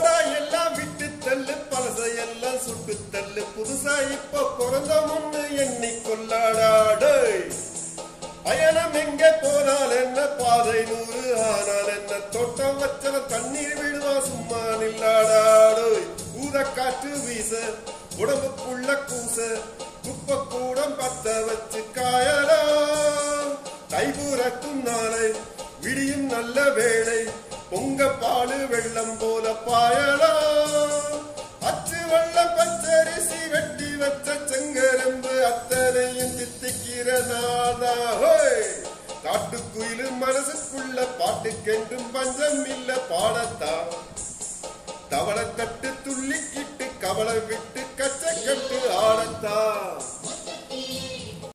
போடா எல்லாம் விட்டு தள்ளு பழசையெல்லாம் சுட்டு தள்ளு புதுசா இப்ப பிறந்த முன்னு எண்ணி கொள்ளாடாடே பயணம் எங்கே போனால் என்ன பாதை நூறு ஆனால் என்ன தோட்டம் வச்சன தண்ணீர் விடுவா சும்மா நில்லாடாடோ ஊத காற்று வீச உடம்புக்குள்ள கூச குப்பை கூடம் பத்த வச்சு காயலாம் தைபுறக்கும் நாளை விடியும் நல்ல வேளை பொங்க பாலு வெள்ளம் போல பாயலாம் அச்சு வெள்ளம் பச்சரிசி வெட்டி வச்ச செங்கரம்பு அத்தனையும் தித்திக்கிற நாதா ஹோய் காட்டுக்குயிலு மனசுக்குள்ள பாட்டுக்கென்றும் பஞ்சம் இல்ல பாடத்தான் தவளை தட்டு துள்ளிக்கிட்டு கவலை விட்டு கச்சை கட்டு ஆடத்தான்